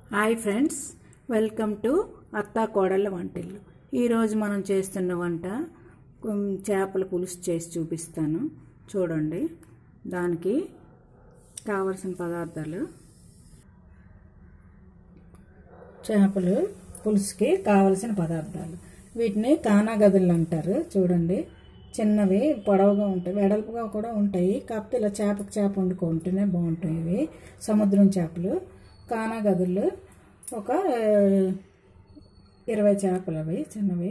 hi friends welcome to అత్తా కోడళ్ళ వంటిల్లు ఈరోజు మనం చేస్తున్న వంట కొం- చేపల పులుసు చేసి చూపిస్తాను చూడండి దానికి కావలసిన పదార్థాలు చేపలు పులుసుకి కావలసిన పదార్థాలు వీటిని కానాగదులు అంటారు చూడండి చిన్నవి పొడవుగా ఉంటాయి వెడల్పుగా కూడా ఉంటాయి కాకపోతే ఇలా చేపకు చేప వండుకుంటేనే బాగుంటాయి ఇవి సముద్రం చేపలు కానాగదులు ఒక ఆ, ఇరవై చేపలు అవి చిన్నవి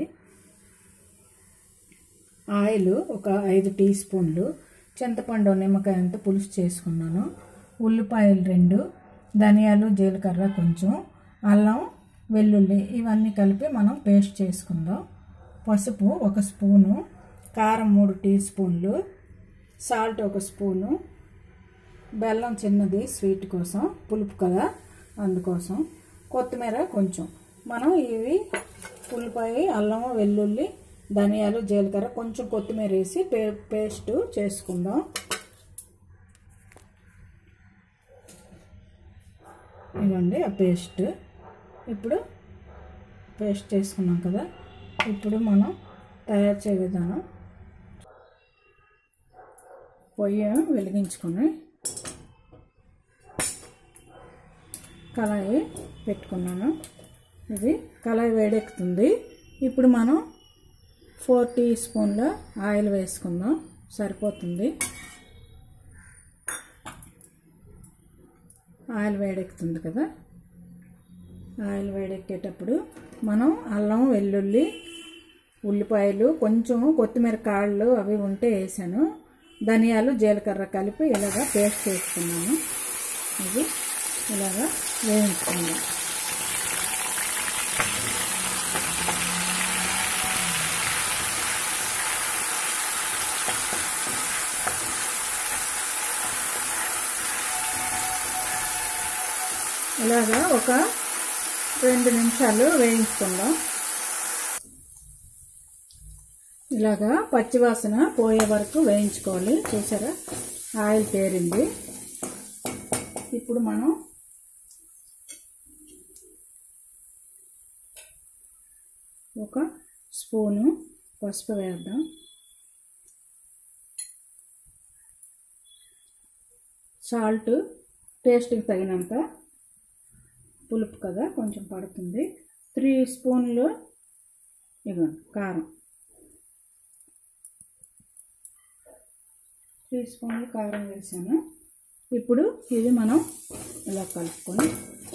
ఆయిల్ ఒక ఐదు టీ స్పూన్లు చింతపండు నిమ్మకాయ అంతా పులుసు చేసుకున్నాను ఉల్లిపాయలు రెండు ధనియాలు జీలకర్ర కొంచెం అల్లం వెల్లుల్లి ఇవన్నీ కలిపి మనం పేస్ట్ చేసుకుందాం పసుపు ఒక స్పూను కారం మూడు టీ స్పూన్లు సాల్ట్ ఒక స్పూను బెల్లం చిన్నది స్వీట్ కోసం పులుపు కదా అందుకోసం కొత్తిమీర కొంచెం మనం ఇవి ఉల్లిపాయ అల్లం వెల్లుల్లి ధనియాలు జీలకర్ర కొంచెం కొత్తిమీర వేసి పే పేస్ట్ చేసుకుందాం ఇదండి ఆ పేస్ట్ ఇప్పుడు పేస్ట్ చేసుకున్నాం కదా ఇప్పుడు మనం తయారు చేయ విధానం పొయ్యి వెలిగించుకొని కళాయి పెట్టుకున్నాను ఇది కళాయి వేడెక్కుతుంది ఇప్పుడు మనం ఫోర్ టీ స్పూన్ల ఆయిల్ వేసుకుందాం సరిపోతుంది ఆయిల్ వేడెక్కుతుంది కదా ఆయిల్ వేడెక్కేటప్పుడు మనం అల్లం వెల్లుల్లి ఉల్లిపాయలు కొంచెం కొత్తిమీర కాళ్ళు అవి ఉంటే వేసాను ధనియాలు జీలకర్ర కలిపి ఇలాగా పేస్ట్ చేసుకున్నాను ఇది ఇలాగా వేయించుకుందాం ఇలాగా ఒక రెండు నిమిషాలు వేయించుకుందాం ఇలాగా పచ్చివాసన పోయే వరకు వేయించుకోవాలి చూసారా ఆయిల్ తేరింది ఇప్పుడు మనం ఒక స్పూను పసుపు వేద్దాం సాల్ట్ టేస్ట్కి తగినంత పులుపు కదా కొంచెం పడుతుంది త్రీ స్పూన్లు ఇవ్వండి కారం త్రీ స్పూన్లు కారం వేసాను ఇప్పుడు ఇది మనం ఇలా కలుపుకొని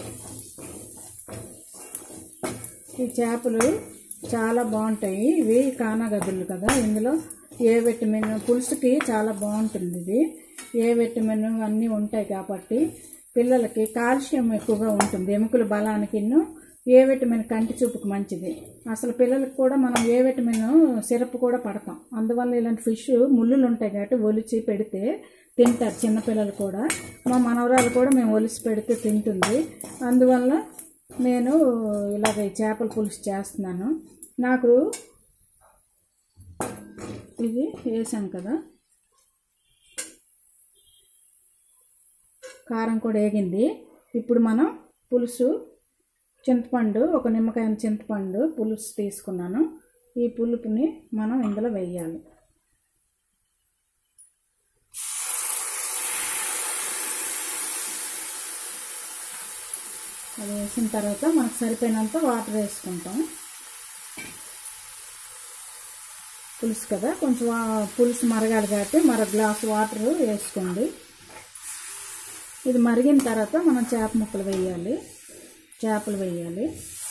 ఈ చేపలు చాలా బాగుంటాయి ఇవి కానాగదులు కదా ఇందులో ఏ విటమిన్ పులుసుకి చాలా బాగుంటుంది ఇది ఏ విటమిన్ అన్నీ ఉంటాయి కాబట్టి పిల్లలకి కాల్షియం ఎక్కువగా ఉంటుంది ఎముకల బలానికి ఏ విటమిన్ కంటి చూపుకు మంచిది అసలు పిల్లలకు కూడా మనం ఏ విటమిన్ సిరప్ కూడా పడతాం అందువల్ల ఇలాంటి ఫిష్ ముళ్ళులు ఉంటాయి కాబట్టి ఒలిచి పెడితే తింటారు చిన్నపిల్లలు కూడా మా మనవరాలు కూడా మేము ఒలిసి పెడితే తింటుంది అందువల్ల నేను ఇలాగ ఈ చేపల పులుసు చేస్తున్నాను నాకు ఇది వేసాం కదా కారం కూడా వేగింది ఇప్పుడు మనం పులుసు చింతపండు ఒక నిమ్మకాయ చింతపండు పులుసు తీసుకున్నాను ఈ పులుపుని మనం ఇందులో వేయాలి అది వేసిన తర్వాత మనకు సరిపోయినంత వాటర్ వేసుకుంటాం పులుసు కదా కొంచెం వా- పులుసు మరగాలి కాబట్టి మరో గ్లాస్ వాటర్ వేసుకోండి ఇది మరిగిన తర్వాత మనం చేప ముక్కలు వేయాలి చేపలు వేయాలి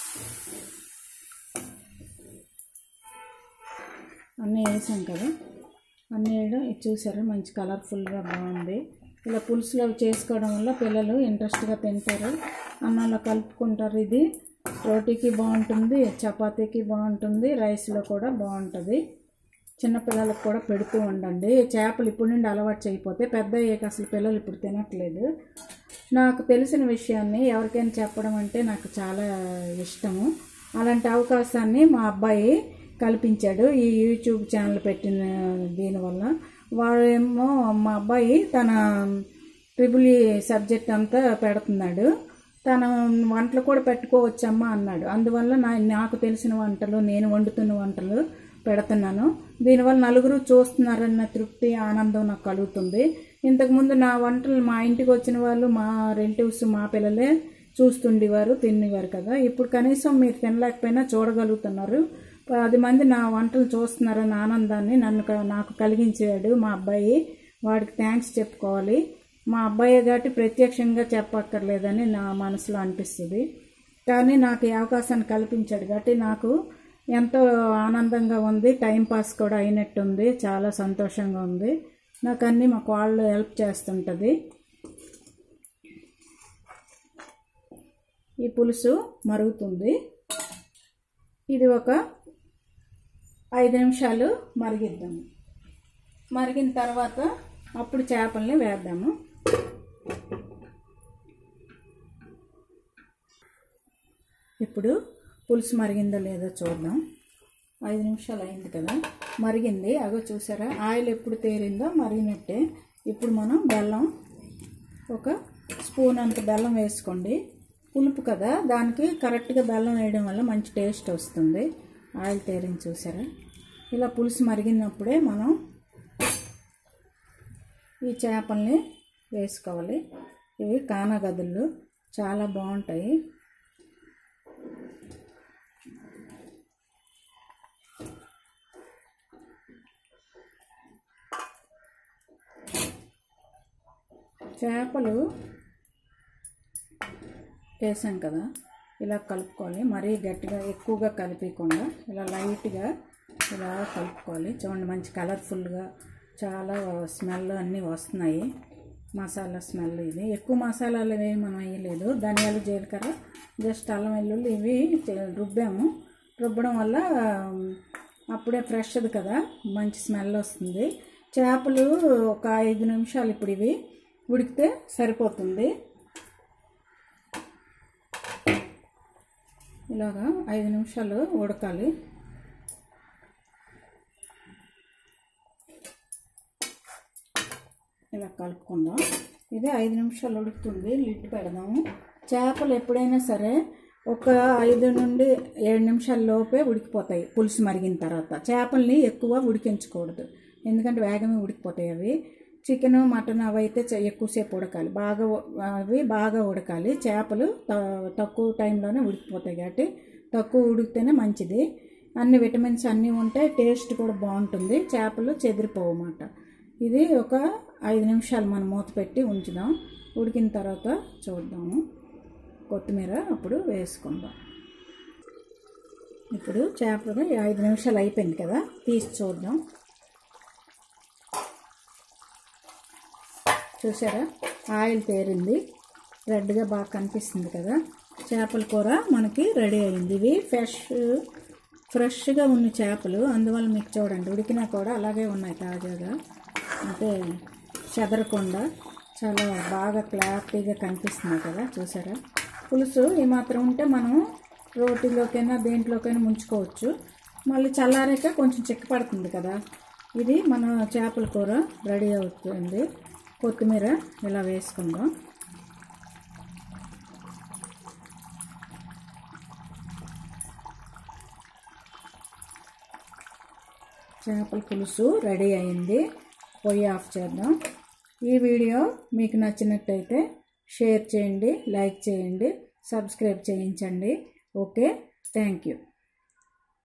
అన్నీ వేసాం కదా అన్నీ వేయడం ఇది చూసారా మంచి కలర్ఫుల్గా బాగుంది ఇలా పులుసులో చేసుకోవడం వల్ల పిల్లలు ఇంట్రెస్ట్గా తింటారు అన్నంలో కలుపుకుంటారు ఇది రోటీకి బాగుంటుంది చపాతీకి బాగుంటుంది రైస్లో కూడా బాగుంటుంది చిన్నపిల్లలకు కూడా పెడుతూ ఉండండి చేపలు ఇప్పుడు నుండి అలవాటు చేయకపోతే పెద్ద అయ్యాక అసలు పిల్లలు ఇప్పుడు తినట్లేదు నాకు తెలిసిన విషయాన్ని ఎవరికైనా చెప్పడం అంటే నాకు చాలా ఇష్టము అలాంటి అవకాశాన్ని మా అబ్బాయి కల్పించాడు ఈ యూట్యూబ్ ఛానల్ పెట్టిన దీనివల్ల వాడేమో మా అబ్బాయి తన ట్రిపుల్ ఈ సబ్జెక్ట్ అంతా పెడుతున్నాడు తన వంటలు కూడా పెట్టుకోవచ్చమ్మా అన్నాడు అందువల్ల నా నాకు తెలిసిన వంటలు నేను వండుతున్న వంటలు పెడుతున్నాను దీనివల్ల నలుగురు చూస్తున్నారన్న తృప్తి ఆనందం నాకు కలుగుతుంది ఇంతకుముందు నా వంటలు మా ఇంటికి వచ్చిన వాళ్ళు మా రిలేటివ్స్ మా పిల్లలే చూస్తుండేవారు తినేవారు కదా ఇప్పుడు కనీసం మీరు తినలేకపోయినా చూడగలుగుతున్నారు పది మంది నా వంటలు చూస్తున్నారన్న ఆనందాన్ని నన్ను క- నాకు కలిగించాడు మా అబ్బాయి వాడికి థ్యాంక్స్ చెప్పుకోవాలి మా అబ్బాయి కాబట్టి ప్రత్యక్షంగా చెప్పక్కర్లేదని నా మనసులో అనిపిస్తుంది కానీ నాకు ఈ అవకాశాన్ని కల్పించాడు కాబట్టి నాకు ఎంతో ఆనందంగా ఉంది టైం పాస్ కూడా అయినట్టుంది చాలా సంతోషంగా ఉంది నాకు అన్నీ మా కోళ్ళు హెల్ప్ చేస్తుంటుంది ఈ పులుసు మరుగుతుంది ఇది ఒక ఐదు నిమిషాలు మరిగిద్దాము మరిగిన తర్వాత అప్పుడు చేపల్ని వేద్దాము ఇప్పుడు పులుసు మరిగిందో లేదో చూద్దాం ఐదు నిమిషాలు అయింది కదా మరిగింది అగో చూసారా ఆయిల్ ఎప్పుడు తేరిందో మరిగినట్టే ఇప్పుడు మనం బెల్లం ఒక స్పూన్ అంత బెల్లం వేసుకోండి పులుపు కదా దానికి కరెక్ట్గా బెల్లం వేయడం వల్ల మంచి టేస్ట్ వస్తుంది ఆయిల్ తేరింది చూసారా ఇలా పులుసు మరిగినప్పుడే మనం ఈ చేపల్ని వేసుకోవాలి ఇవి కానగదులు చాలా బాగుంటాయి చేపలు వేసాం కదా ఇలా కలుపుకోవాలి మరీ గట్టిగా ఎక్కువగా కలిపకుండా ఇలా లైట్గా ఇలా కలుపుకోవాలి చూడండి మంచి కలర్ఫుల్గా చాలా స్మెల్ అన్నీ వస్తున్నాయి మసాలా స్మెల్ ఇది ఎక్కువ మసాలాలు ఏమి మనం వేయలేదు ధనియాలు జీలకర్ర జస్ట్ అల్లం వెల్లుల్లి ఇవి చే- రుబ్బాము రుబ్బడం వల్ల అప్పుడే ఫ్రెష్ది కదా మంచి స్మెల్ వస్తుంది చేపలు ఒక ఐదు నిమిషాలు ఇప్పుడు ఇవి ఉడికితే సరిపోతుంది ఇలాగా ఐదు నిమిషాలు ఉడకాలి ఇలా కలుపుకుందాం ఇది ఐదు నిమిషాలు ఉడుకుతుంది లిడ్ పెడదాము చేపలు ఎప్పుడైనా సరే ఒక ఐదు నుండి ఏడు నిమిషాల లోపే ఉడికిపోతాయి పులుసు మరిగిన తర్వాత చేపల్ని ఎక్కువ ఉడికించకూడదు ఎందుకంటే వేగమే ఉడికిపోతాయి అవి చికెన్ మటన్ అవి అయితే చ- ఎక్కువసేపు ఉడకాలి బాగా ఉ- అవి బాగా ఉడకాలి చేపలు త- తక్కువ టైంలోనే ఉడికిపోతాయి కాబట్టి తక్కువ ఉడికితేనే మంచిది అన్ని విటమిన్స్ అన్నీ ఉంటే టేస్ట్ కూడా బాగుంటుంది చేపలు చెదిరిపోవు అన్నమాట ఇది ఒక ఐదు నిమిషాలు మనం మూత పెట్టి ఉంచుదాం ఉడికిన తర్వాత చూద్దాము కొత్తిమీర అప్పుడు వేసుకుందాం ఇప్పుడు చేపలు ఈ ఐదు నిమిషాలు అయిపోయింది కదా తీసి చూద్దాం చూసారా ఆయిల్ తేరింది రెడ్గా బాగా కనిపిస్తుంది కదా చేపల కూర మనకి రెడీ అయింది ఇవి ఫ్రెష్ ఫ్రెష్గా ఉన్న చేపలు అందువల్ల మీకు చూడండి ఉడికినా కూడా అలాగే ఉన్నాయి తాజాగా అంటే చెదరకుండా చాలా బాగా క్లారిటీగా కనిపిస్తున్నాయి కదా చూసారా పులుసు ఈ మాత్రం ఉంటే మనం రోటీలోకైనా దేంట్లోకైనా ముంచుకోవచ్చు మళ్ళీ చల్లారాక కొంచెం చెక్క పడుతుంది కదా ఇది మన చేపల కూర రెడీ అవుతుంది కొత్తిమీర ఇలా వేసుకుందాం చేపల పులుసు రెడీ అయింది పొయ్యి ఆఫ్ చేద్దాం ఈ వీడియో మీకు నచ్చినట్టయితే షేర్ చేయండి లైక్ చేయండి సబ్స్క్రైబ్ చేయించండి ఓకే థ్యాంక్ యూ